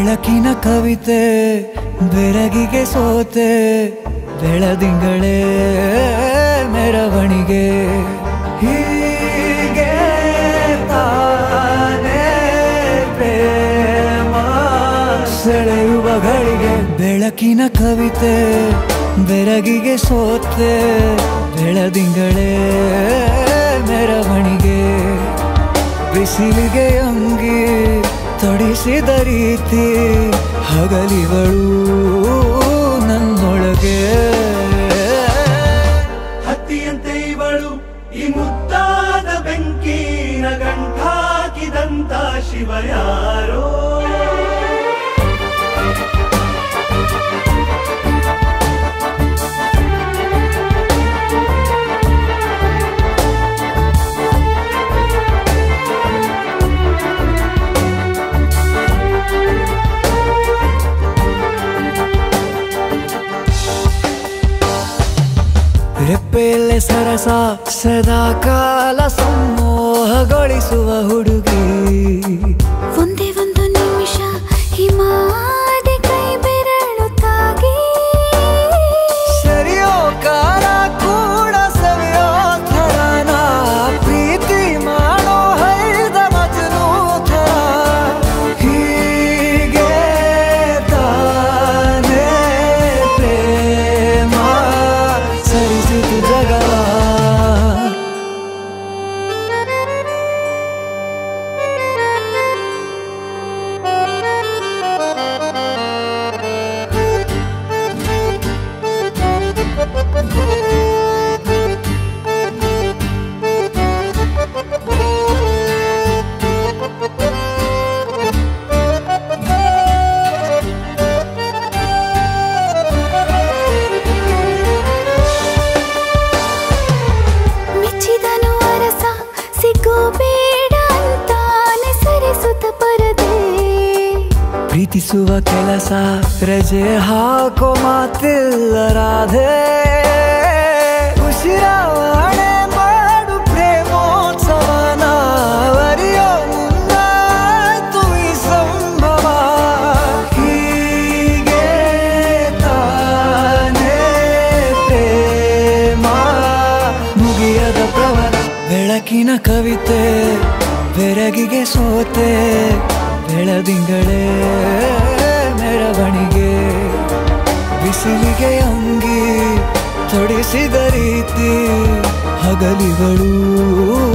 ಬೆಳಕಿನ ಕವಿತೆ ಬೆರಗಿಗೆ ಸೋತೆ ಬೆಳದಿಂಗಳೇ ಮೆರವಣಿಗೆ ಹೀಗೆ ತಾನೇ ಪ್ರೇಮ ಸೆಳೆಯುವ ಗಳಿಗೆ ಬೆಳಕಿನ ಕವಿತೆ ಬೆರಗಿಗೆ ಸೋತೆ ಬೆಳದಿಂಗಳೇ ಮೆರವಣಿಗೆ ಬಿಸಿಲಿಗೆ ಅಂಗಿ ತೊಡಿಸಿದ ರೀತಿ ಹಗಲಿಗಳು ನನ್ನೊಳಗೆ ಹತ್ತಿಯಂತೆ ಇವಳು ಈ ಮುದ್ದಾದ ಬೆಂಕಿನ ಗಂಟಾಕಿದಂತ ಶಿವ ಯಾರೋ ರೆಪ್ಪೆಯಲ್ಲೇ ಸರಸ ಸದಾ ಕಾಲ ಸಂಮೋಹಗೊಳಿಸುವ ಹುಡುಗಿ ಒಂದೇ ಒಂದು ನಿಮಿಷ ಹಿಮಾದಿ ಕೈ ಬೆರಳು ತಾಗಿ ಸರಿಯೋ ಕಾಲ ಕೂಡ ಸವಿಯೋ ಥರನ ಪ್ರೀತಿ ಮಾಡೋ ಹೈದ ಮಜನು ಥರ ಹೀಗೆ ತಾನೇ ಪ್ರೇಮ ಸರಿಸಿತು ಜಗವ ಮೆಚ್ಚಿದನು ಅರಸ ಸಿಗೋ ಬೇಡ ಅಂತಾನೆ ಸರಿಸುತ್ತ ಪರದೆ ಪ್ರೀತಿಸುವ ಕೆಲಸ ರಜೆ ಹಾಕೋ ಮಾತಿಲ್ಲ ರಾಧೆ ಉಸಿರಾವಣೆ ಮಾಡು ಪ್ರೇಮೋತ್ಸವನ ಅರಿಯೋ ಮುಂದಾಯ್ತು ಈ ಸಂಭವ ಹೀಗೆ ತಾನೇ ಪ್ರೇಮ ಮುಗಿಯದ ಪ್ರವರ ಬೆಳಕಿನ ಕವಿತೆ ಬೆರಗಿಗೆ ಸೋತೆ ಬೆಳದಿಂಗಳೇ ಮೆರವಣಿಗೆ ಬಿಸಿಲಿಗೆ ಅಂಗಿ ತೊಡಿಸಿದ ರೀತಿ ಹಗಲಿಗಳು